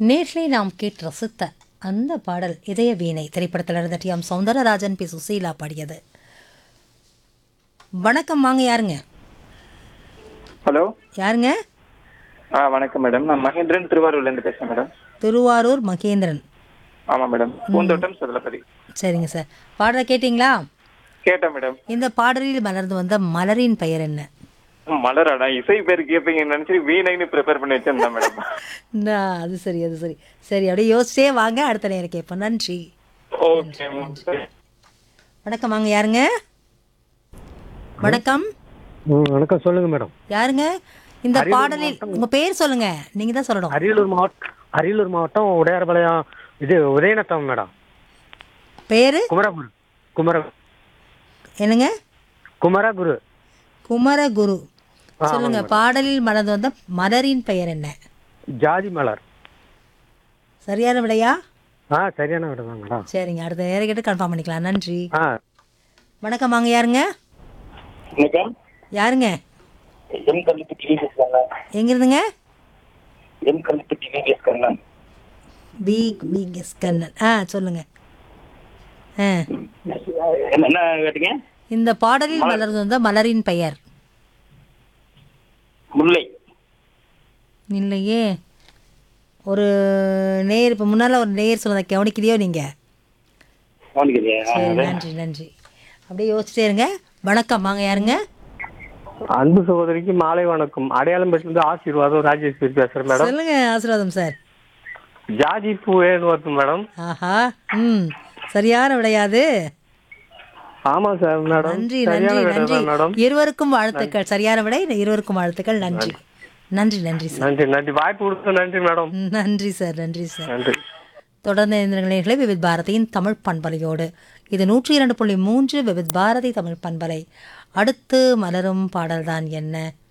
நேர்களை நாம் கேட்டு ரசித்த அந்த பாடல் இதய வீணை திரைப்படத்தில் இருந்த T M Soundararajan P Susheela பாடியது வணக்கம் வாங்க யாருங்க ஹலோ யாருங்க ஆ வணக்கம் மேடம் நான் மகேந்திரன் திருவாரூர்லேருந்து பேசுகிறேன் மேடம் திருவாரூர் மகேந்திரன் ஆமாம் மேடம் பூந்தோட்டம் சொல்லப்பதி சரிங்க சார் பாடலை கேட்டிங்களா கேட்டேன் மேடம் இந்த பாடலில் மலர்ந்து வந்த மலரின் பெயர் என்ன மலராடா இசை பேர் கேட்பீங்கன்னு நினச்சி வீணைன்னு ப்ரிப்பேர் பண்ணி வச்சிருந்தேன் மேடம் நான் அது சரி அது சரி சரி அப்படியே யோசிச்சே வாங்க அடுத்த நேரம் கேட்போம் நன்றி ஓகே வணக்கம் வாங்க யாருங்க வணக்கம் ம், வணக்கம் சொல்லுங்க மேடம் யாருங்க இந்த பாடலில் உங்க பேர் சொல்லுங்க நீங்க தான் சொல்லணும் அரியலூர் மாவட்டம் அரியலூர் மாவட்டம் உடையார்பாளையம் இது உதயநத்தம் மேடம் பேரு குமரகுரு குமர என்னங்க குமரகுரு குமரகுரு சொல்லுங்க பாடலில் மலர்ந்து வந்த மலரின் பெயர் என்ன ஜாதி மலர் சரியான விடையா ஆ சரியான மேடம் தான் மேடம் சரிங்க அடுத்த நேரம் கேட்டு கன்ஃபார்ம் பண்ணிக்கலாம் நன்றி ஆ வணக்கம் வாங்க யாருங்க வணக்கம் யாருங்க எம் கல்லுப்பட்டி விவிஎஸ் கண்ணன் எங்க இருந்துங்க M Kallupatti V V S Kannan B B S Kannan ஆ சொல்லுங்க ஆ என்ன கேட்டீங்க இந்த பாடலில் மலர்ந்து வந்த மலரின் பெயர் முல்லை இல்லையே ஒரு நேர் இப்போ முன்னால் ஒரு நேர் சொன்னதை கவனிக்கலையோ நீங்கள் கவனிக்கலையா சரி நன்றி நன்றி அப்படியே யோசிச்சிட்டே இருங்க வணக்கம் வாங்க யாருங்க அன்பு சகோதரிக்கு மாலை வணக்கம் அடையாளம் பெற்றிருந்து ஆசீர்வாதம் ராஜேஸ்வரி பேசுறேன் மேடம் சொல்லுங்க ஆசீர்வாதம் சார் ஜாதி பூவேன்னு வருது மேடம் ஆஹா ம் சரியான விடையாது ஆமா சார் மேடம் நன்றி சரியான நன்றி விடை நன்றி தான் மேடம் இருவருக்கும் வாழ்த்துக்கள் சரியான விடை இருவருக்கும் வாழ்த்துக்கள் நன்றி நன்றி நன்றி சார் நன்றி நன்றி வாய்ப்பு கொடுத்த நன்றி மேடம் ம், நன்றி சார் நன்றி சார் நன்றி தொடர்ந்து இணைந்திருங்களே விவித் பாரதியின் தமிழ் பண்பலையோடு இது நூற்றி இரண்டு புள்ளி மூன்று விவித் பாரதி தமிழ் பண்பலை அடுத்து மலரும் பாடல்தான் என்ன